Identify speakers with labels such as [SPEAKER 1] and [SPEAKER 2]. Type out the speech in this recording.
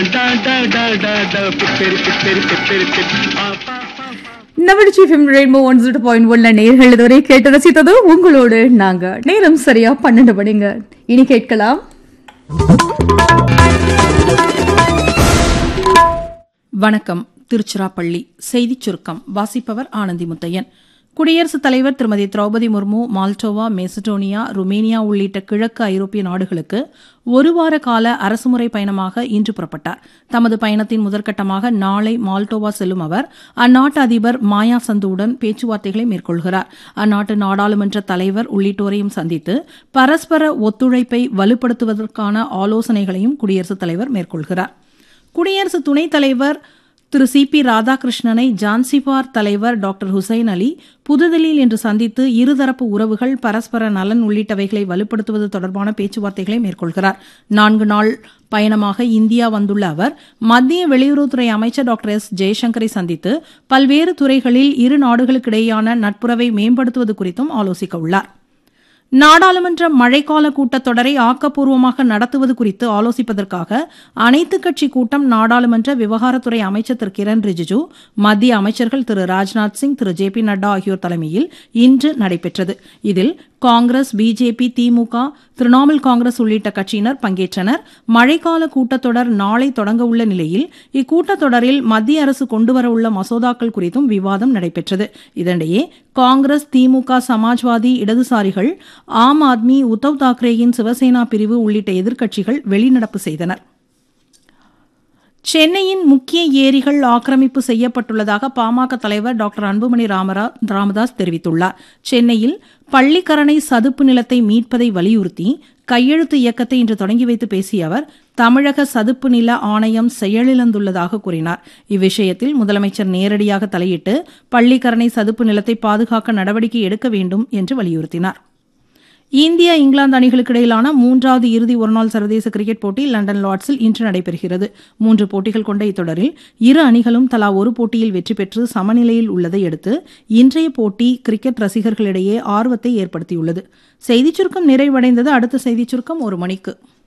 [SPEAKER 1] டா டா டா டா டா பிப்பெரி பிப்பெரி பிப்பெரி பிப்பெரி ஆ, பா, பா, பா.
[SPEAKER 2] நவடிச்சி FM rainbow one zero point ஒன்ல நேர்கள் இதுவரை கேட்டு ரசித்தது உங்களோடு நாங்க நேரம் சரியா பன்னெண்டு மணிங்க இனி கேட்கலாம்
[SPEAKER 3] வணக்கம் திருச்சிராப்பள்ளி செய்திச் சுருக்கம் வாசிப்பவர் ஆனந்தி முத்தையன் குடியரசுத் தலைவர் திருமதி Draupadi Murmu Moldova Macedonia Romania உள்ளிட்ட கிழக்கு ஐரோப்பிய நாடுகளுக்கு ஒரு வார கால அரசுமுறை பயணமாக இன்று புறப்பட்டார் தமது பயணத்தின் முதற்கட்டமாக நாளை மால்டோவா செல்லும் அவர் அந்நாட்டு அதிபர் மாயா சந்துவுடன் பேச்சுவார்த்தைகளை மேற்கொள்கிறார் அந்நாட்டு நாடாளுமன்ற தலைவர் உள்ளிட்டோரையும் சந்தித்து பரஸ்பர ஒத்துழைப்பை வலுப்படுத்துவதற்கான ஆலோசனைகளையும் குடியரசுத் தலைவர் மேற்கொள்கிறார் குடியரசு துணைத் தலைவர் திரு சி பி ராதாகிருஷ்ணனை ஜான்சிபார் தலைவர் டாக்டர் ஹுசைன் அலி புதுதில்லியில் இன்று சந்தித்து இருதரப்பு உறவுகள் பரஸ்பர நலன் உள்ளிட்டவைகளை வலுப்படுத்துவது தொடர்பான பேச்சுவார்த்தைகளை மேற்கொள்கிறார் நான்கு நாள் பயணமாக இந்தியா வந்துள்ள அவர் மத்திய வெளியுறவுத்துறை அமைச்சர் டாக்டர் எஸ் ஜெய்சங்கரை சந்தித்து பல்வேறு துறைகளில் இரு நாடுகளுக்கிடையேயான நட்புறவை மேம்படுத்துவது குறித்தும் ஆலோசிக்க உள்ளார் நாடாளுமன்ற மழைக்கால கூட்டத்தொடரை ஆக்கப்பூர்வமாக நடத்துவது குறித்து ஆலோசிப்பதற்காக அனைத்துக் கட்சி கூட்டம் நாடாளுமன்ற விவகாரத்துறை அமைச்சர் திரு கிரண் ரிஜிஜு மத்திய அமைச்சர்கள் திரு ராஜ்நாத் சிங் திரு ஜே பி நட்டா ஆகியோர் தலைமையில் இன்று நடைபெற்றது இதில் காங்கிரஸ் பிஜேபி திமுக திரிணாமுல் காங்கிரஸ் உள்ளிட்ட கட்சியினர் பங்கேற்றனர் மழைக்கால கூட்டத்தொடர் நாளை தொடங்க உள்ள நிலையில் இக்கூட்டத்தொடரில் மத்திய அரசு கொண்டுவரவுள்ள மசோதாக்கள் குறித்தும் விவாதம் நடைபெற்றது இதனிடையே காங்கிரஸ் திமுக சமாஜ்வாதி இடதுசாரிகள் ஆம் ஆத்மி உத்தவ் தாக்கரேயின் சிவசேனா பிரிவு உள்ளிட்ட எதிர்க்கட்சிகள் வெளிநடப்பு செய்தனர் சென்னையின் முக்கிய ஏரிகள் ஆக்கிரமிப்பு செய்யப்பட்டுள்ளதாக பாமக தலைவர் டாக்டர் அன்புமணி ராமரா ராமதாஸ் தெரிவித்துள்ளார் சென்னையில் பள்ளிக்கரணை சதுப்பு நிலத்தை மீட்பதை வலியுறுத்தி கையெழுத்து இயக்கத்தை இன்று தொடங்கி வைத்து பேசிய அவர் தமிழக சதுப்பு நில ஆணையம் செயலிழந்துள்ளதாக கூறினார் இவ்விஷயத்தில் முதலமைச்சர் நேரடியாக தலையிட்டு பள்ளிக்கரணை சதுப்பு நிலத்தை பாதுகாக்க நடவடிக்கை எடுக்க வேண்டும் என்று வலியுறுத்தினார் இந்தியா இங்கிலாந்து அணிகளுக்கு இடையிலான மூன்றாவது இறுதி ஒருநாள் சர்வதேச கிரிக்கெட் போட்டி லண்டன் லார்ட்ஸில் இன்று நடைபெறுகிறது மூன்று போட்டிகள் கொண்ட இத்தொடரில் இரு அணிகளும் தலா ஒரு போட்டியில் வெற்றி பெற்று சமநிலையில் உள்ளதை அடுத்து இன்றைய போட்டி கிரிக்கெட் ரசிகர்களிடையே ஆர்வத்தை ஏற்படுத்தியுள்ளது செய்திச் சுருக்கம் நிறைவடைந்தது அடுத்த செய்திச் சுருக்கம் ஒரு மணிக்கு